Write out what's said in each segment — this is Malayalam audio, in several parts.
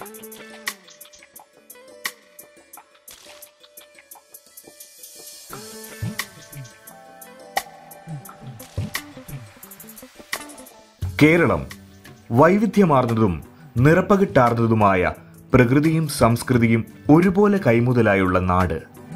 കേരളം വൈവിധ്യമാർന്നതും നിറപ്പകിട്ടാർന്നതുമായ പ്രകൃതിയും സംസ്കൃതിയും ഒരുപോലെ കൈമുതലായുള്ള നാട്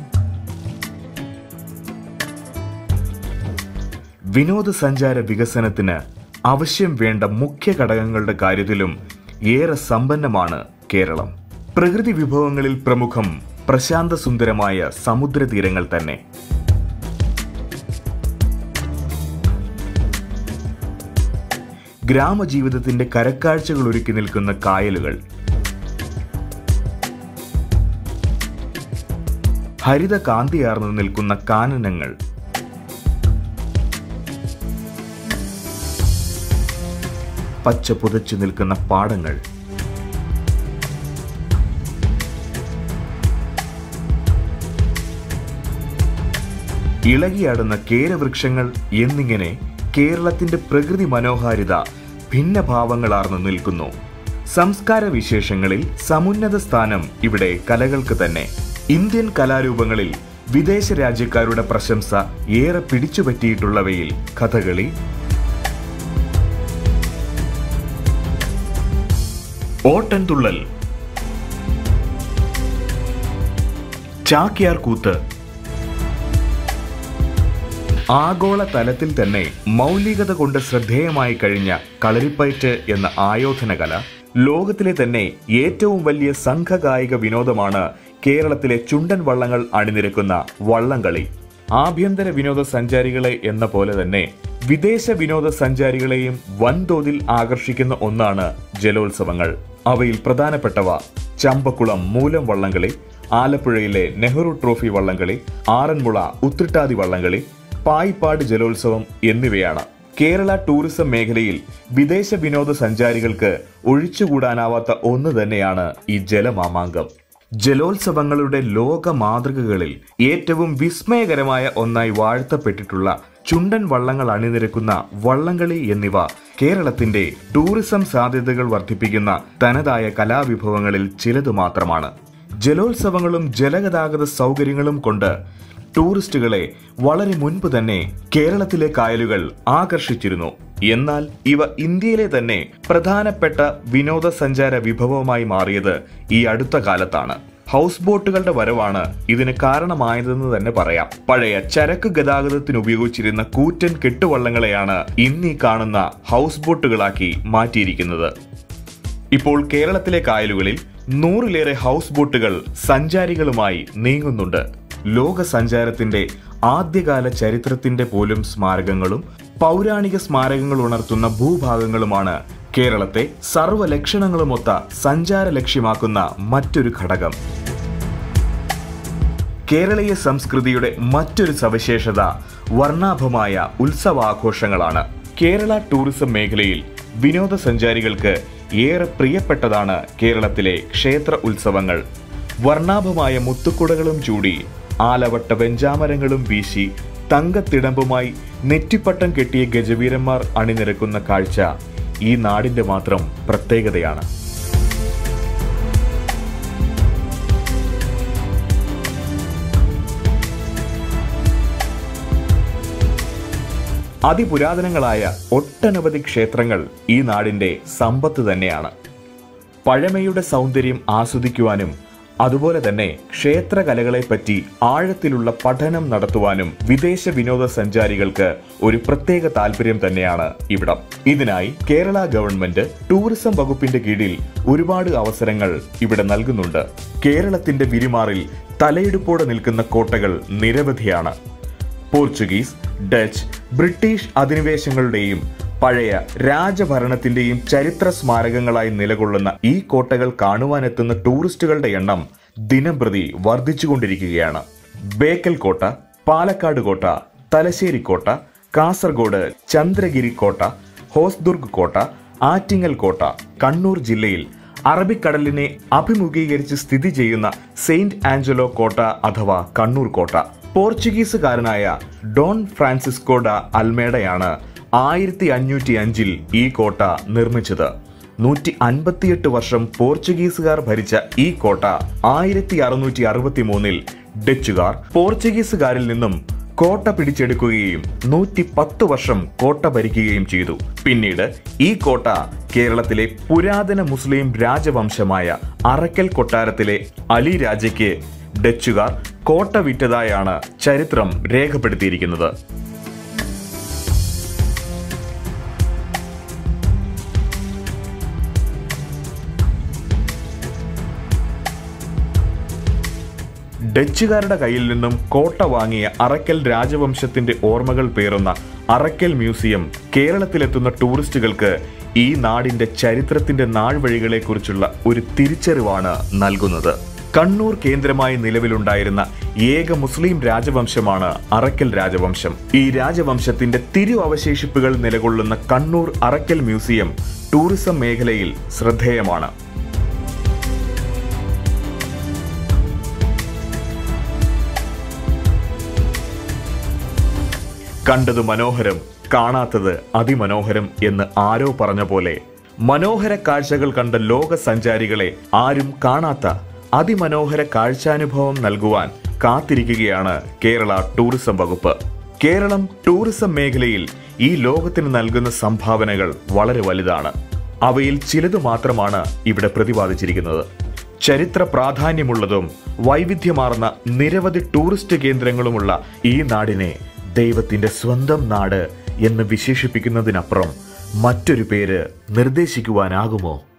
വിനോദസഞ്ചാര വികസനത്തിന് ആവശ്യം വേണ്ട മുഖ്യ ഘടകങ്ങളുടെ കാര്യത്തിലും ഏറെ സമ്പന്നമാണ് കേരളം പ്രകൃതി വിഭവങ്ങളിൽ പ്രമുഖം പ്രശാന്ത സുന്ദരമായ സമുദ്രതീരങ്ങൾ തന്നെ ഗ്രാമജീവിതത്തിന്റെ കരക്കാഴ്ചകൾ ഒരുക്കി നിൽക്കുന്ന കായലുകൾ ഹരിത കാന്തിയാർന്നു നിൽക്കുന്ന കാനനങ്ങൾ പച്ച പുതച്ചു നിൽക്കുന്ന പാടങ്ങൾ ഇളകിയാടുന്ന കേരവൃക്ഷങ്ങൾ എന്നിങ്ങനെ കേരളത്തിന്റെ പ്രകൃതി മനോഹാരിത ഭിന്നഭാവങ്ങളാർന്നു നിൽക്കുന്നു സംസ്കാര വിശേഷങ്ങളിൽ സമുന്നത സ്ഥാനം ഇവിടെ കലകൾക്ക് തന്നെ ഇന്ത്യൻ കലാരൂപങ്ങളിൽ വിദേശ രാജ്യക്കാരുടെ പ്രശംസ ഏറെ പിടിച്ചുപറ്റിയിട്ടുള്ളവയിൽ കഥകളി ഓട്ടൻതുള്ളൽ ചാക്യാർ കൂത്ത് ആഗോള തലത്തിൽ തന്നെ മൗലികത കൊണ്ട് ശ്രദ്ധേയമായി കഴിഞ്ഞ കളരിപ്പയറ്റ് എന്ന ആയോധന കല ലോകത്തിലെ തന്നെ ഏറ്റവും വലിയ സംഘകായിക വിനോദമാണ് കേരളത്തിലെ ചുണ്ടൻ വള്ളങ്ങൾ അണിനിരക്കുന്ന വള്ളംകളി ആഭ്യന്തര വിനോദസഞ്ചാരികളെ എന്ന പോലെ തന്നെ വിദേശ വിനോദസഞ്ചാരികളെയും വൻതോതിൽ ആകർഷിക്കുന്ന ഒന്നാണ് ജലോത്സവങ്ങൾ അവയിൽ പ്രധാനപ്പെട്ടവ ചമ്പക്കുളം മൂലം വള്ളംകളി ആലപ്പുഴയിലെ നെഹ്റു ട്രോഫി വള്ളംകളി ആറന്മുള ഉത്രിട്ടാതി വള്ളംകളി പായിപ്പാട് ജലോത്സവം എന്നിവയാണ് കേരള ടൂറിസം മേഖലയിൽ വിദേശ വിനോദസഞ്ചാരികൾക്ക് ഒഴിച്ചുകൂടാനാവാത്ത ഒന്ന് തന്നെയാണ് ഈ ജലമാമാങ്കം ജലോത്സവങ്ങളുടെ ലോക മാതൃകകളിൽ ഏറ്റവും വിസ്മയകരമായ ഒന്നായി വാഴ്ത്തപ്പെട്ടിട്ടുള്ള ചുണ്ടൻ വള്ളങ്ങൾ അണിനിരക്കുന്ന വള്ളംകളി എന്നിവ കേരളത്തിന്റെ ടൂറിസം സാധ്യതകൾ വർദ്ധിപ്പിക്കുന്ന തനതായ കലാവിഭവങ്ങളിൽ ചിലതു മാത്രമാണ് ജലോത്സവങ്ങളും ജലഗതാഗത സൗകര്യങ്ങളും കൊണ്ട് ടൂറിസ്റ്റുകളെ വളരെ മുൻപ് തന്നെ കേരളത്തിലെ കായലുകൾ ആകർഷിച്ചിരുന്നു എന്നാൽ ഇവ ഇന്ത്യയിലെ തന്നെ പ്രധാനപ്പെട്ട വിനോദസഞ്ചാര വിഭവമായി മാറിയത് ഈ അടുത്ത കാലത്താണ് ഹൗസ് ബോട്ടുകളുടെ വരവാണ് ഇതിന് കാരണമായതെന്ന് തന്നെ പറയാം പഴയ ചരക്ക് ഗതാഗതത്തിന് ഉപയോഗിച്ചിരുന്ന കൂറ്റൻ കെട്ടുവള്ളങ്ങളെയാണ് ഇന്നീ കാണുന്ന ഹൗസ് ബോട്ടുകളാക്കി മാറ്റിയിരിക്കുന്നത് ഇപ്പോൾ കേരളത്തിലെ കായലുകളിൽ നൂറിലേറെ ഹൗസ് ബോട്ടുകൾ സഞ്ചാരികളുമായി നീങ്ങുന്നുണ്ട് ലോക സഞ്ചാരത്തിന്റെ ആദ്യകാല ചരിത്രത്തിന്റെ പോലും സ്മാരകങ്ങളും പൗരാണിക സ്മാരകങ്ങൾ ഉണർത്തുന്ന ഭൂഭാഗങ്ങളുമാണ് കേരളത്തെ സർവ്വലക്ഷണങ്ങളുമൊത്ത സഞ്ചാര ലക്ഷ്യമാക്കുന്ന മറ്റൊരു ഘടകം കേരളീയ സംസ്കൃതിയുടെ മറ്റൊരു സവിശേഷത വർണ്ണാഭമായ ഉത്സവാഘോഷങ്ങളാണ് കേരള ടൂറിസം മേഖലയിൽ വിനോദസഞ്ചാരികൾക്ക് ഏറെ പ്രിയപ്പെട്ടതാണ് കേരളത്തിലെ ക്ഷേത്ര ഉത്സവങ്ങൾ വർണ്ണാഭമായ മുത്തുക്കുടകളും ചൂടി ആലവട്ട വെഞ്ചാമരങ്ങളും വീശി തങ്കത്തിടമ്പുമായി നെറ്റിപ്പട്ടം കെട്ടിയ ഗജവീരന്മാർ അണിനിരക്കുന്ന കാഴ്ച ഈ നാടിന്റെ മാത്രം പ്രത്യേകതയാണ് അതിപുരാതനങ്ങളായ ഒട്ടനവധി ക്ഷേത്രങ്ങൾ ഈ നാടിന്റെ സമ്പത്ത് തന്നെയാണ് പഴമയുടെ സൗന്ദര്യം ആസ്വദിക്കുവാനും അതുപോലെ തന്നെ ക്ഷേത്രകലകളെപ്പറ്റി ആഴത്തിലുള്ള പഠനം നടത്തുവാനും വിദേശ വിനോദസഞ്ചാരികൾക്ക് ഒരു പ്രത്യേക താല്പര്യം തന്നെയാണ് ഇവിടം ഇതിനായി കേരള ഗവൺമെന്റ് ടൂറിസം വകുപ്പിന്റെ കീഴിൽ ഒരുപാട് അവസരങ്ങൾ ഇവിടെ നൽകുന്നുണ്ട് കേരളത്തിന്റെ വിരിമാറിൽ തലയെടുപ്പോടെ നിൽക്കുന്ന കോട്ടകൾ നിരവധിയാണ് പോർച്ചുഗീസ് ഡച്ച് ബ്രിട്ടീഷ് അധിനിവേശങ്ങളുടെയും പഴയ രാജഭരണത്തിന്റെയും ചരിത്ര സ്മാരകങ്ങളായി നിലകൊള്ളുന്ന ഈ കോട്ടകൾ കാണുവാനെത്തുന്ന ടൂറിസ്റ്റുകളുടെ എണ്ണം ദിനംപ്രതി വർദ്ധിച്ചുകൊണ്ടിരിക്കുകയാണ് ബേക്കൽ കോട്ട പാലക്കാട് കോട്ട തലശ്ശേരി കോട്ട കാസർഗോഡ് ചന്ദ്രഗിരി കോട്ട ഹോസ്ദുർഗ് കോട്ട ആറ്റിങ്ങൽ കോട്ട കണ്ണൂർ ജില്ലയിൽ അറബിക്കടലിനെ അഭിമുഖീകരിച്ച് സ്ഥിതി ചെയ്യുന്ന സെയിന്റ് ആഞ്ചലോ കോട്ട അഥവാ കണ്ണൂർ കോട്ട പോർച്ചുഗീസുകാരനായ ഡോൺ ഫ്രാൻസിസ്കോ ഡ അൽമേഡയാണ് ആയിരത്തി അഞ്ഞൂറ്റി അഞ്ചിൽ ഈ കോട്ട നിർമ്മിച്ചത് നൂറ്റി അൻപത്തിയെട്ട് വർഷം പോർച്ചുഗീസുകാർ ഭരിച്ച ഈ കോട്ട ആയിരത്തി അറുന്നൂറ്റി അറുപത്തി മൂന്നിൽ ഡച്ചുകാർ പോർച്ചുഗീസുകാരിൽ നിന്നും കോട്ട പിടിച്ചെടുക്കുകയും നൂറ്റി പത്ത് വർഷം കോട്ട ഭരിക്കുകയും ചെയ്തു പിന്നീട് ഈ കോട്ട കേരളത്തിലെ പുരാതന മുസ്ലിം രാജവംശമായ അറക്കൽ കൊട്ടാരത്തിലെ അലി രാജയ്ക്ക് ഡച്ചുകാർ കോട്ട വിറ്റതായാണ് ചരിത്രം രേഖപ്പെടുത്തിയിരിക്കുന്നത് ഡച്ചുകാരുടെ കയ്യിൽ നിന്നും കോട്ട വാങ്ങിയ അറക്കൽ രാജവംശത്തിന്റെ ഓർമ്മകൾ പേറുന്ന അറക്കൽ മ്യൂസിയം കേരളത്തിലെത്തുന്ന ടൂറിസ്റ്റുകൾക്ക് ഈ നാടിന്റെ ചരിത്രത്തിന്റെ നാൾവഴികളെക്കുറിച്ചുള്ള ഒരു തിരിച്ചറിവാണ് നൽകുന്നത് കണ്ണൂർ കേന്ദ്രമായി നിലവിലുണ്ടായിരുന്ന ഏക മുസ്ലിം രാജവംശമാണ് അറക്കൽ രാജവംശം ഈ രാജവംശത്തിന്റെ തിരു അവശേഷിപ്പുകൾ നിലകൊള്ളുന്ന കണ്ണൂർ അറക്കൽ മ്യൂസിയം ടൂറിസം മേഖലയിൽ ശ്രദ്ധേയമാണ് കണ്ടത് മനോഹരം കാണാത്തത് അതിമനോഹരം എന്ന് ആരോ പറഞ്ഞ പോലെ മനോഹര കാഴ്ചകൾ കണ്ട ലോക സഞ്ചാരികളെ ആരും കാണാത്ത അതിമനോഹര കാഴ്ചാനുഭവം നൽകുവാൻ കാത്തിരിക്കുകയാണ് കേരള ടൂറിസം വകുപ്പ് കേരളം ടൂറിസം മേഖലയിൽ ഈ ലോകത്തിന് നൽകുന്ന സംഭാവനകൾ വളരെ വലുതാണ് അവയിൽ ചിലത് മാത്രമാണ് ഇവിടെ പ്രതിപാദിച്ചിരിക്കുന്നത് ചരിത്ര പ്രാധാന്യമുള്ളതും വൈവിധ്യമാർന്ന നിരവധി ടൂറിസ്റ്റ് കേന്ദ്രങ്ങളുമുള്ള ഈ നാടിനെ ദൈവത്തിന്റെ സ്വന്തം നാട് എന്ന് വിശേഷിപ്പിക്കുന്നതിനപ്പുറം മറ്റൊരു പേര് നിർദ്ദേശിക്കുവാനാകുമോ